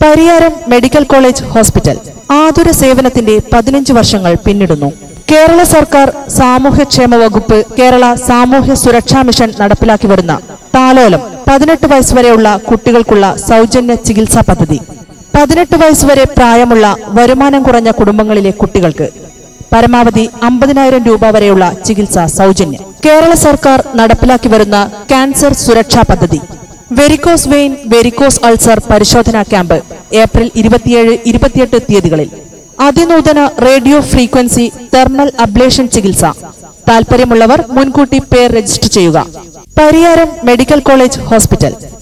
Pariyaram medical college hospital ആതുര സേവനത്തിന്റെ പതിനഞ്ച് വർഷങ്ങൾ പിന്നിടുന്നു കേരള സർക്കാർ സാമൂഹ്യക്ഷേമ വകുപ്പ് കേരള സാമൂഹ്യ സുരക്ഷാ മിഷൻ നടപ്പിലാക്കി വരുന്ന താലോലം പതിനെട്ട് വയസ്സുവരെയുള്ള കുട്ടികൾക്കുള്ള സൗജന്യ ചികിത്സാ പദ്ധതി പതിനെട്ട് വയസ്സുവരെ പ്രായമുള്ള വരുമാനം കുറഞ്ഞ കുടുംബങ്ങളിലെ കുട്ടികൾക്ക് പരമാവധി അമ്പതിനായിരം രൂപ വരെയുള്ള ചികിത്സ സൗജന്യം കേരള സർക്കാർ നടപ്പിലാക്കി വരുന്ന ക്യാൻസർ സുരക്ഷാ പദ്ധതി വെരിക്കോസ് വെയിൻ വെരിക്കോസ് അൾസർ പരിശോധനാ ക്യാമ്പ് ഏപ്രിൽ ഇരുപത്തിയേഴ് ഇരുപത്തിയെട്ട് തീയതികളിൽ അതിനൂതന റേഡിയോ ഫ്രീക്വൻസി തെർമൽ അബ്ലേഷൻ ചികിത്സ താൽപര്യമുള്ളവർ മുൻകൂട്ടി പേർ രജിസ്റ്റർ ചെയ്യുക പരിയാരം മെഡിക്കൽ കോളേജ് ഹോസ്പിറ്റൽ